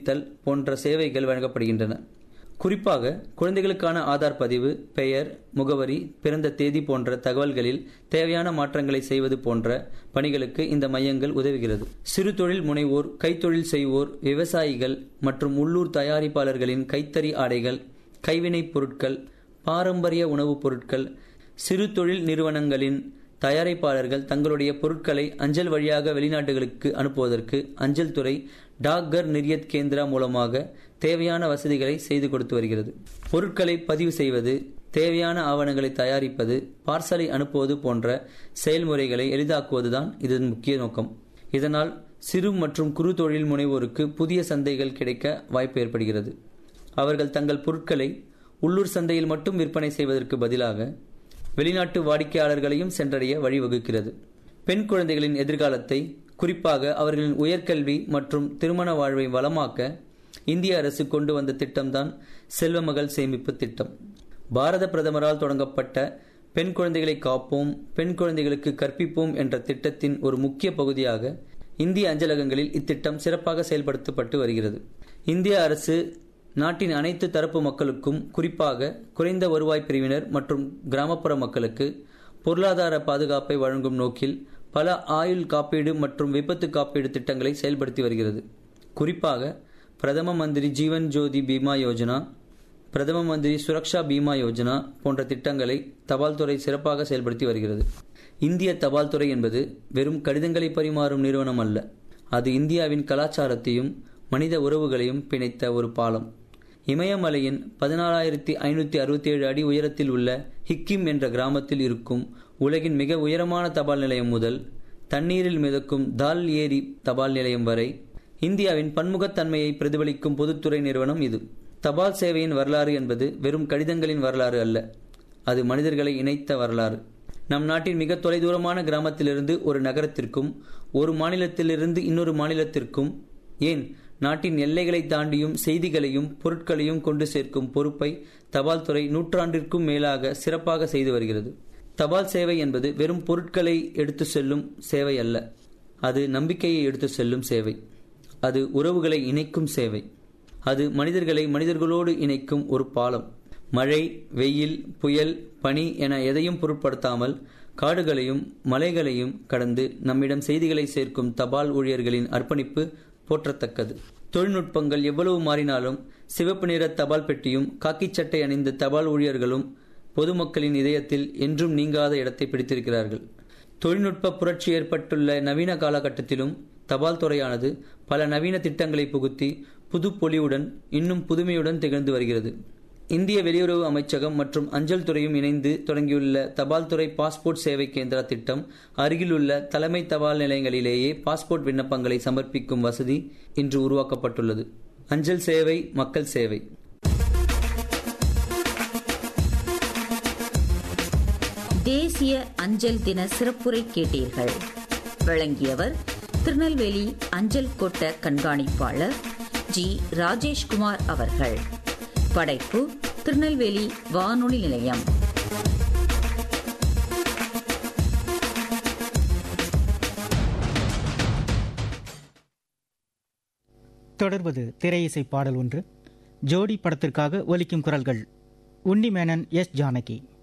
அளித்தல் போன்ற சேவைகள் வழங்கப்படுகின்றன குறிப்பாக குழந்தைகளுக்கான ஆதார் பதிவு பெயர் முகவரி பிறந்த தேதி போன்ற தகவல்களில் தேவையான மாற்றங்களை செய்வது போன்ற பணிகளுக்கு இந்த மையங்கள் உதவுகிறது சிறு தொழில் முனைவோர் கைத்தொழில் செய்வோர் விவசாயிகள் மற்றும் உள்ளூர் தயாரிப்பாளர்களின் கைத்தறி ஆடைகள் கைவினைப் பொருட்கள் பாரம்பரிய உணவுப் பொருட்கள் சிறு தொழில் நிறுவனங்களின் தயாரிப்பாளர்கள் தங்களுடைய பொருட்களை அஞ்சல் வழியாக வெளிநாட்டுகளுக்கு அனுப்புவதற்கு அஞ்சல் துறை டாக்கர் நிர்யத் கேந்திரா மூலமாக தேவையான வசதிகளை செய்து கொடுத்து வருகிறது பொருட்களை பதிவு செய்வது தேவையான ஆவணங்களை தயாரிப்பது பார்சலை அனுப்புவது போன்ற செயல்முறைகளை எளிதாக்குவதுதான் இதன் முக்கிய நோக்கம் இதனால் சிறு மற்றும் குறு தொழில் முனைவோருக்கு புதிய சந்தைகள் கிடைக்க வாய்ப்பு ஏற்படுகிறது அவர்கள் தங்கள் பொருட்களை உள்ளூர் சந்தையில் மட்டும் விற்பனை செய்வதற்கு பதிலாக வெளிநாட்டு வாடிக்கையாளர்களையும் சென்றடைய வழிவகுக்கிறது பெண் குழந்தைகளின் எதிர்காலத்தை குறிப்பாக அவர்களின் உயர்கல்வி மற்றும் திருமண வாழ்வை வளமாக்க இந்திய அரசு கொண்டு வந்த திட்டம்தான் செல்வமகள் சேமிப்பு திட்டம் பாரத பிரதமரால் தொடங்கப்பட்ட பெண் குழந்தைகளை காப்போம் பெண் குழந்தைகளுக்கு கற்பிப்போம் என்ற திட்டத்தின் ஒரு முக்கிய பகுதியாக இந்திய அஞ்சலகங்களில் இத்திட்டம் சிறப்பாக செயல்படுத்தப்பட்டு வருகிறது இந்திய அரசு நாட்டின் அனைத்து தரப்பு மக்களுக்கும் குறிப்பாக குறைந்த வருவாய் பிரிவினர் மற்றும் கிராமப்புற மக்களுக்கு பொருளாதார பாதுகாப்பை வழங்கும் நோக்கில் பல ஆயுள் காப்பீடு மற்றும் விபத்து காப்பீடு திட்டங்களை செயல்படுத்தி வருகிறது குறிப்பாக பிரதம மந்திரி ஜீவன் ஜோதி பீமா யோஜனா பிரதம மந்திரி சுரக்ஷா பீமா யோஜனா போன்ற திட்டங்களை தபால் துறை சிறப்பாக செயல்படுத்தி வருகிறது இந்திய தபால் துறை என்பது வெறும் கடிதங்களை பரிமாறும் நிறுவனம் அல்ல அது இந்தியாவின் கலாச்சாரத்தையும் மனித உறவுகளையும் பிணைத்த ஒரு பாலம் இமயமலையின் பதினாலாயிரத்தி ஐநூற்றி அறுபத்தி ஏழு அடி உயரத்தில் உள்ள ஹிக்கிம் என்ற கிராமத்தில் இருக்கும் உலகின் மிக உயரமான தபால் நிலையம் முதல் தண்ணீரில் மிதக்கும் தால் ஏரி தபால் நிலையம் வரை இந்தியாவின் பன்முகத்தன்மையை பிரதிபலிக்கும் பொதுத்துறை நிறுவனம் இது தபால் சேவையின் வரலாறு என்பது வெறும் கடிதங்களின் வரலாறு அல்ல அது மனிதர்களை இணைத்த வரலாறு நம் நாட்டின் மிக தொலைதூரமான கிராமத்திலிருந்து ஒரு நகரத்திற்கும் ஒரு மாநிலத்திலிருந்து இன்னொரு மாநிலத்திற்கும் ஏன் நாட்டின் எல்லைகளை தாண்டியும் செய்திகளையும் பொருட்களையும் கொண்டு சேர்க்கும் பொறுப்பை தபால் துறை நூற்றாண்டிற்கும் மேலாக சிறப்பாக செய்து வருகிறது தபால் சேவை என்பது வெறும் பொருட்களை எடுத்து செல்லும் சேவை அல்ல அது நம்பிக்கையை எடுத்து செல்லும் சேவை அது உறவுகளை இணைக்கும் சேவை அது மனிதர்களை மனிதர்களோடு இணைக்கும் ஒரு பாலம் மழை வெயில் புயல் பனி என எதையும் பொருட்படுத்தாமல் காடுகளையும் மலைகளையும் கடந்து நம்மிடம் செய்திகளை சேர்க்கும் தபால் ஊழியர்களின் அர்ப்பணிப்பு போற்றத்தக்கது தொழில்நுட்பங்கள் எவ்வளவு மாறினாலும் சிவப்பு நிற தபால் பெட்டியும் காக்கி சட்டை அணிந்த தபால் ஊழியர்களும் பொதுமக்களின் இதயத்தில் என்றும் நீங்காத இடத்தை பிடித்திருக்கிறார்கள் தொழில்நுட்ப புரட்சி ஏற்பட்டுள்ள நவீன காலகட்டத்திலும் தபால் துறையானது பல நவீன திட்டங்களை புகுத்தி புது பொலிவுடன் இன்னும் புதுமையுடன் திகழ்ந்து வருகிறது இந்திய வெளியுறவு அமைச்சகம் மற்றும் அஞ்சல் துறையும் இணைந்து தொடங்கியுள்ள தபால் துறை பாஸ்போர்ட் சேவை கேந்திரா திட்டம் அருகிலுள்ள தலைமை தபால் நிலையங்களிலேயே பாஸ்போர்ட் விண்ணப்பங்களை சமர்ப்பிக்கும் வசதி இன்று உருவாக்கப்பட்டுள்ளது அஞ்சல் சேவை மக்கள் சேவை தேசிய அஞ்சல் தின சிறப்புரை கேட்டீர்கள் வழங்கியவர் திருநெல்வேலி அஞ்சல் கோட்ட கண்காணிப்பாளர் ஜி ராஜேஷ்குமார் அவர்கள் படைப்பு திருநெல்வேலி வானொலி நிலையம் தொடர்வது திரையிசை பாடல் ஒன்று ஜோடி படத்திற்காக ஒலிக்கும் குரல்கள் உன்னிமேனன் எஸ் ஜானகி